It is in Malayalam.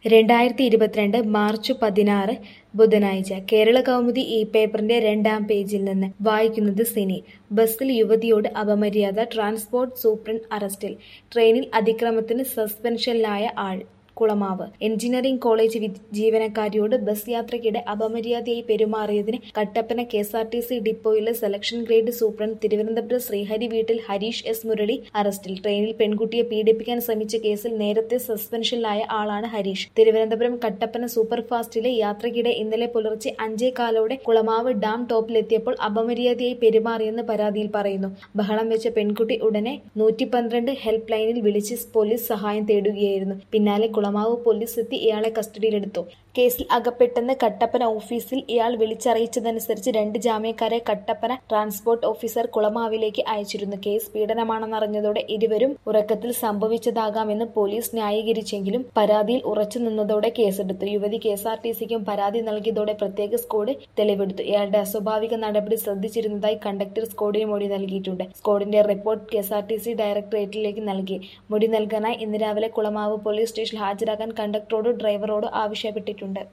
രണ്ടായിരത്തി ഇരുപത്തിരണ്ട് മാർച്ച് പതിനാറ് ബുധനാഴ്ച കേരള കൗമുദി ഈ പേപ്പറിന്റെ രണ്ടാം പേജിൽ നിന്ന് വായിക്കുന്നത് സിനി ബസ്സിൽ യുവതിയോട് അപമര്യാദ ട്രാൻസ്പോർട്ട് സൂപ്രണ്ട് അറസ്റ്റിൽ ട്രെയിനിൽ അതിക്രമത്തിന് സസ്പെൻഷനിലായ ആൾ കുളമാവ് എഞ്ചിനീയറിംഗ് കോളേജ് വി- ജീവനക്കാരിയോട് ബസ് യാത്രയ്ക്കിടെ അപമര്യാദയായി പെരുമാറിയതിന് Kattappana K S R T C ഡിപ്പോയിലെ selection grade superintendent Thiruvananthapuram Sreehari വീട്ടിൽ ഹരീഷ് എസ് മുരളി അറസ്റ്റിൽ ട്രെയിനിൽ പെൺകുട്ടിയെ പീഡിപ്പിക്കാൻ ശ്രമിച്ച കേസിൽ നേരത്തെ സസ്പെൻഷനിലായ ആളാണ് ഹരീഷ് തിരുവനന്തപുരം കട്ടപ്പന സൂപ്പർഫാസ്റ്റിലെ യാത്രയ്ക്കിടെ ഇന്നലെ പുലർച്ചെ അഞ്ചേ കാലോടെ കുളമാവ് ഡാം ടോപ്പിലെത്തിയപ്പോൾ അപമര്യാദയായി പെരുമാറിയെന്ന് പരാതിയിൽ പറയുന്നു ബഹളം വെച്ച പെൺകുട്ടി ഉടനെ നൂറ്റി പന്ത്രണ്ട് ഹെൽപ്പ് ലൈനിൽ വിളിച്ച് പോലീസ് സഹായം തേടുകയായിരുന്നു പിന്നാലെ കുളമാവ് പോലീസ് എത്തി ഇയാളെ കസ്റ്റഡിയിലെടുത്തു കേസിൽ അകപ്പെട്ടെന്ന് കട്ടപ്പന ഓഫീസിൽ ഇയാൾ വിളിച്ചറിയിച്ചതനുസരിച്ച് രണ്ട് ജാമ്യക്കാരെ കട്ടപ്പന ട്രാൻസ്പോർട്ട് ഓഫീസർ കുളമാവിലേക്ക് അയച്ചിരുന്നു കേസ് പീഡനമാണെന്നറിഞ്ഞതോടെ ഇരുവരും ഉറക്കത്തിൽ സംഭവിച്ചതാകാമെന്ന് പോലീസ് ന്യായീകരിച്ചെങ്കിലും പരാതിയിൽ ഉറച്ചു നിന്നതോടെ കേസെടുത്തു യുവതി കെ എസ് ആർ ടി സിക്കും പരാതി നൽകിയതോടെ പ്രത്യേക സ്ക്വാഡ് തെളിവെടുത്തു ഇയാളുടെ അസ്വാഭാവിക നടപടി ശ്രദ്ധിച്ചിരുന്നതായി കണ്ടക്ടർ സ്ക്വാഡിന് മൊഴി നൽകിയിട്ടുണ്ട് സ്ക്വാഡിന്റെ report K S R T C ഡയറക്ടറേറ്റിലേക്ക് നൽകി മൊഴി നൽകാനായി ഇന്ന് രാവിലെ കുളമാവ് പോലീസ് സ്റ്റേഷനിൽ ഹാജരാകാൻ കണ്ടക്ടറോടോ ഡ്രൈവറോടോ ആവശ്യപ്പെട്ടിട്ടുണ്ട്